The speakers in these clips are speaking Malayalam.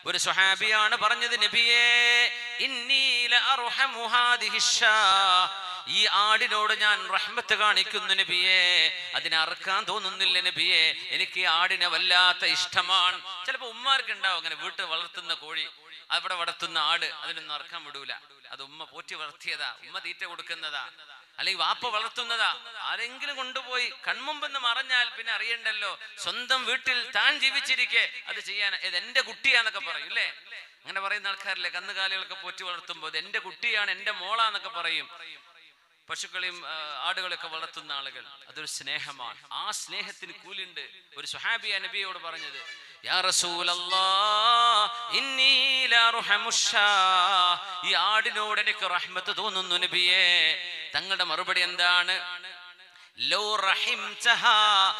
ഒരു സുഹാബിയാണ് പറഞ്ഞത് നബിയേ ഇന്നി ലഅർഹമു ഹാദിഹി ഷാ. ഈ ആടിനോട് ഞാൻ റഹ്മത്ത് കാണിക്കുന്നു നബിയെ അതിനെ അറുക്കാൻ തോന്നുന്നില്ല നബിയെ എനിക്ക് ഈ ആടിനെ വല്ലാത്ത ഇഷ്ടമാണ് ചിലപ്പോ ഉമ്മാർക്ക് ഉണ്ടാവും അങ്ങനെ വീട്ടിൽ വളർത്തുന്ന കോഴി അവിടെ വളർത്തുന്ന ആട് അതിനൊന്നും അറക്കാൻ വിടൂല അത് ഉമ്മ പോറ്റി വളർത്തിയതാ ഉമ്മ തീറ്റ കൊടുക്കുന്നതാ അല്ലെങ്കിൽ വാപ്പ വളർത്തുന്നതാ ആരെങ്കിലും കൊണ്ടുപോയി കൺമുമ്പെന്ന് മറഞ്ഞാൽ പിന്നെ അറിയണ്ടല്ലോ സ്വന്തം വീട്ടിൽ താൻ ജീവിച്ചിരിക്കെ അത് ചെയ്യാൻ ഇത് എന്റെ കുട്ടിയാന്നൊക്കെ പറയും ഇല്ലേ അങ്ങനെ പറയുന്ന ആൾക്കാരില്ലേ കന്നുകാലികളൊക്കെ പോറ്റി വളർത്തുമ്പോൾ ഇത് എന്റെ കുട്ടിയാണ് എന്റെ മോളാന്നൊക്കെ പറയും പശുക്കളെയും ആ, ആടുകളെയൊക്കെ വളർത്തുന്ന ആളുകൾ അതൊരു സ്നേഹമാണ് ആ സ്നേഹത്തിന് കൂലുണ്ട് ഒരു സുഹാബിയ നബിയോട് പറഞ്ഞത് യാ റസൂലല്ലാ, ഇന്നി ലഅർഹമു ഷാ. ഈ ആടിനോട് എനിക്ക് റഹ്മത്ത് തോന്നുന്നു നബിയെ തങ്ങളുടെ മറുപടി എന്താണ് ലൗ റഹിംതഹാ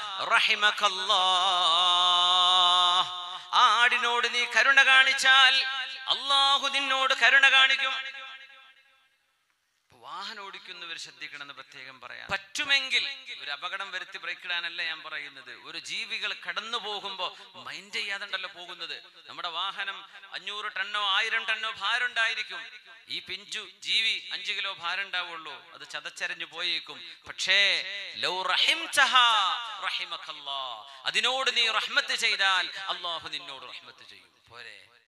റഹിമകല്ലാഹ്. ആ ആടിനോട് നീ കരുണ കാണിച്ചാൽ അള്ളാഹു നിന്നോട് കരുണ കാണിക്കും വാഹനം ഓടിക്കുന്നവർ ശ്രദ്ധിക്കണമെന്ന് പ്രത്യേകം പറയാം പറ്റുമെങ്കിൽ ഒരു അപകടം വരുത്തി ബ്രേക്ക് ഇടാനല്ല ഞാൻ പറയുന്നത് ഒരു ജീവികൾ കടന്നു പോകുമ്പോ മൈൻഡ് ചെയ്യാതുണ്ടല്ലോ പോകുന്നത് നമ്മുടെ വാഹനം അഞ്ഞൂറ് ടണ്ണോ ആയിരം ടണ്ണോ ഭാരം ഉണ്ടായിരിക്കും ഈ പിഞ്ചു ജീവി അഞ്ചു കിലോ ഭാരം ഉണ്ടാവുള്ളൂ അത് ചതച്ചരഞ്ഞു പോയേക്കും പക്ഷേ ലൗ റഹിംതഹാ റഹിമകല്ലാ. അതിനോട് നീ റഹ്മത്ത് ചെയ്താൽ അള്ളാഹു നിന്നോട് റഹ്മത്ത് ചെയ്യും പോരെ